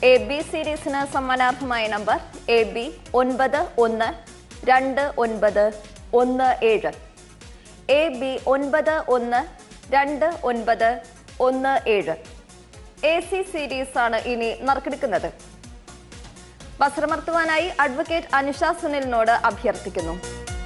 A B സീരീസിന് സമ്മാനാർഹമായ number A B ഒൻപത് ഒന്ന് രണ്ട് ഒൻപത് ഒന്ന് ഏഴ് എ ബി ഒൻപത് ഒന്ന് രണ്ട് ഒൻപത് ഒന്ന് ഏഴ് എ സി സീരീസ് ആണ് ഇനി നറുക്കെടുക്കുന്നത് വസ്ത്രമർത്തുവാനായി അഡ്വക്കേറ്റ് അനുഷ സുനിലിനോട് അഭ്യർത്ഥിക്കുന്നു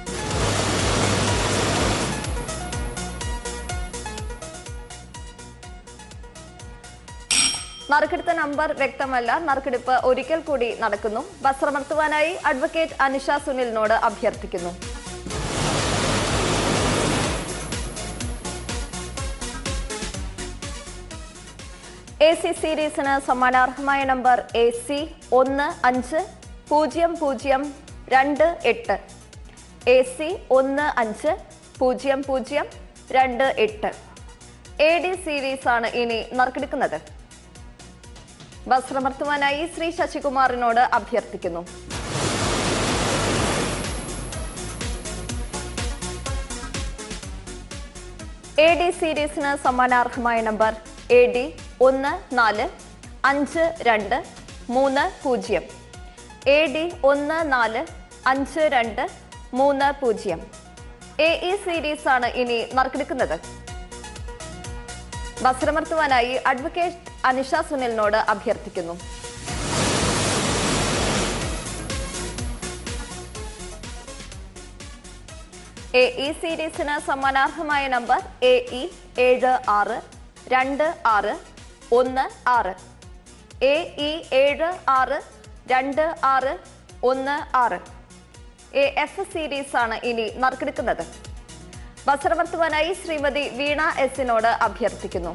നറുക്കെടുത്ത നമ്പർ വ്യക്തമല്ല നറുക്കെടുപ്പ് ഒരിക്കൽ കൂടി നടക്കുന്നു വസ്ത്രമർത്തുവാനായി അഡ്വക്കേറ്റ് അനുഷ സുനിലിനോട് അഭ്യർത്ഥിക്കുന്നു എ സി സീരീസിന് സമ്മാനാർഹമായ നമ്പർ എ സി ഒന്ന് അഞ്ച് പൂജ്യം പൂജ്യം രണ്ട് എട്ട് എ സി ഒന്ന് അഞ്ച് പൂജ്യം പൂജ്യം രണ്ട് എട്ട് എ ഡി സീരീസ് ആണ് ഇനി നറുക്കെടുക്കുന്നത് വസ്ത്രമർത്തുവാനായി ശ്രീ ശശികുമാറിനോട് അഭ്യർത്ഥിക്കുന്നു എ ഡി സീരീസിന് സമ്മാനാർഹമായ നമ്പർ എ ഡി ഒന്ന് നാല് അഞ്ച് രണ്ട് മൂന്ന് പൂജ്യം എ ഡി ഒന്ന് നാല് അഞ്ച് രണ്ട് മൂന്ന് പൂജ്യം എ ഇ സീരീസ് ആണ് ഇനി നറുക്കെടുക്കുന്നത് വസ്ത്രമർത്തുവാനായി അഡ്വക്കേറ്റ് അനിഷ സുനിലിനോട് അഭ്യർത്ഥിക്കുന്നു എ ഇ സീരീസിന് സമ്മാനാർഹമായ നമ്പർ എ ഇ ഏഴ് ആറ് രണ്ട് ആറ് ഒന്ന് ആറ് എ ഇ ഏഴ് ആറ് രണ്ട് ആറ് ഒന്ന് ആറ് എ എഫ് സീരീസ് ആണ് ഇനി നറുക്കെടുക്കുന്നത് വസ്ത്രമർത്തുവാനായി ശ്രീമതി വീണ എസിനോട് അഭ്യർത്ഥിക്കുന്നു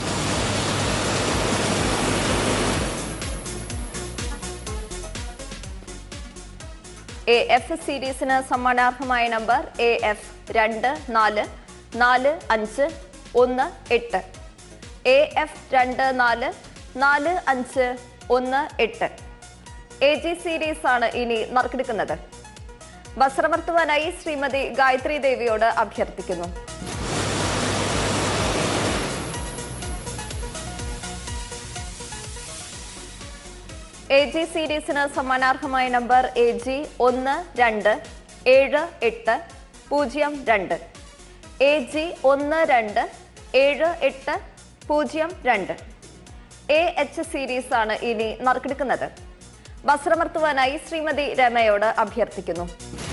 എ എഫ് സീരീസിന് സമ്മാനാർഹമായ നമ്പർ എ എഫ് രണ്ട് നാല് നാല് അഞ്ച് ഒന്ന് എട്ട് എ എഫ് രണ്ട് നാല് നാല് അഞ്ച് ഒന്ന് എട്ട് എ ജി സീരീസ് ആണ് ഇനി നറുക്കെടുക്കുന്നത് വസ്ത്രമർത്തുവാനായി ശ്രീമതി ഗായത്രി ദേവിയോട് അഭ്യർത്ഥിക്കുന്നു എ ജി സീരീസിന് സമ്മാനാർഹമായ നമ്പർ എ ജി ഒന്ന് രണ്ട് ഏഴ് എട്ട് പൂജ്യം രണ്ട് എ ജി ഒന്ന് രണ്ട് ഏഴ് എട്ട് പൂജ്യം രണ്ട് എ എച്ച് സീരീസ് ആണ് ഇനി നറുക്കെടുക്കുന്നത് വസ്ത്രമർത്തുവാനായി ശ്രീമതി രമയോട് അഭ്യർത്ഥിക്കുന്നു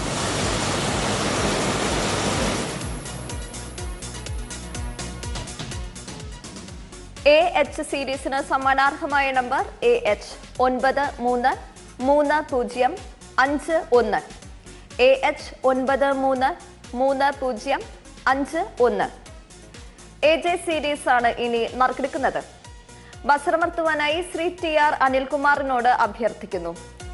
എ എച്ച് സീരീസിന് സമ്മാനാർഹമായ നമ്പർ എ എച്ച് ഒൻപത് മൂന്ന് മൂന്ന് പൂജ്യം അഞ്ച് ഒന്ന് എ എച്ച് ഒൻപത് മൂന്ന് മൂന്ന് പൂജ്യം അഞ്ച് ഒന്ന് എ ജെ സീരീസ് ആണ് ഇനി നറുക്കെടുക്കുന്നത് വസ്ത്രമർത്തുവാനായി ശ്രീ ടി ആർ അനിൽകുമാറിനോട് അഭ്യർത്ഥിക്കുന്നു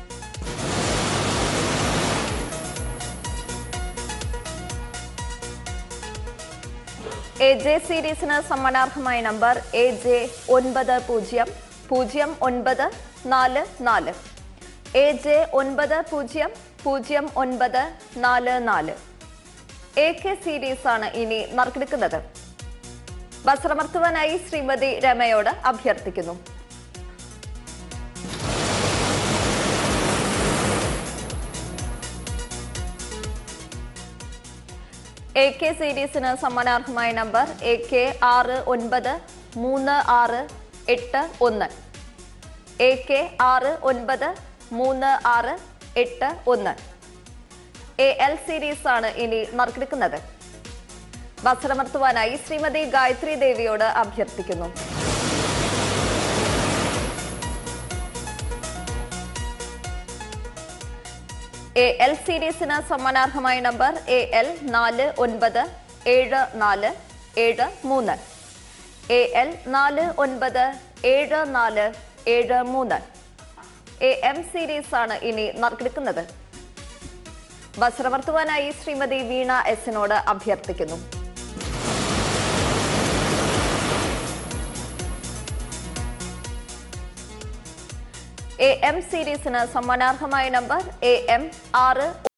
എ ജെ സീരീസിന് സമ്മാനാർഹമായ നമ്പർ എ ജെ ഒൻപത് പൂജ്യം പൂജ്യം ഒൻപത് നാല് നാല് എ ജെ ഒൻപത് പൂജ്യം പൂജ്യം ഒൻപത് നാല് നാല് എ കെ സീരീസ് ആണ് ഇനി നറുക്കെടുക്കുന്നത് വസ്ത്രമർത്തുവാനായി ശ്രീമതി രമയോട് അഭ്യർത്ഥിക്കുന്നു എ കെ സീരീസിന് സമ്മാനാർഹമായ നമ്പർ എ കെ ആറ് ഒൻപത് മൂന്ന് ആറ് എട്ട് ഒന്ന് എ കെ ആറ് ഒൻപത് മൂന്ന് ആറ് എട്ട് ഒന്ന് എ എൽ സീരീസ് ആണ് ഇനി നറുക്കെടുക്കുന്നത് വസ്ത്രമർത്തുവാനായി ശ്രീമതി ഗായത്രി ദേവിയോട് അഭ്യർത്ഥിക്കുന്നു എ എൽ സീരീസിന് സമ്മാനാർഹമായ നമ്പർ എ എൽ നാല് ഒൻപത് ഏഴ് നാല് ഏഴ് മൂന്ന് എ എൽ നാല് ഒൻപത് ഏഴ് നാല് ഏഴ് മൂന്ന് എ എം സീരീസ് ആണ് ഇനി നറുക്കെടുക്കുന്നത് വസ്ത്രമർത്തുവാനായി ശ്രീമതി വീണ എസിനോട് അഭ്യർത്ഥിക്കുന്നു എ എം സീരീസിന് സമ്മാനാർഹമായ നമ്പർ എ എം ആറ്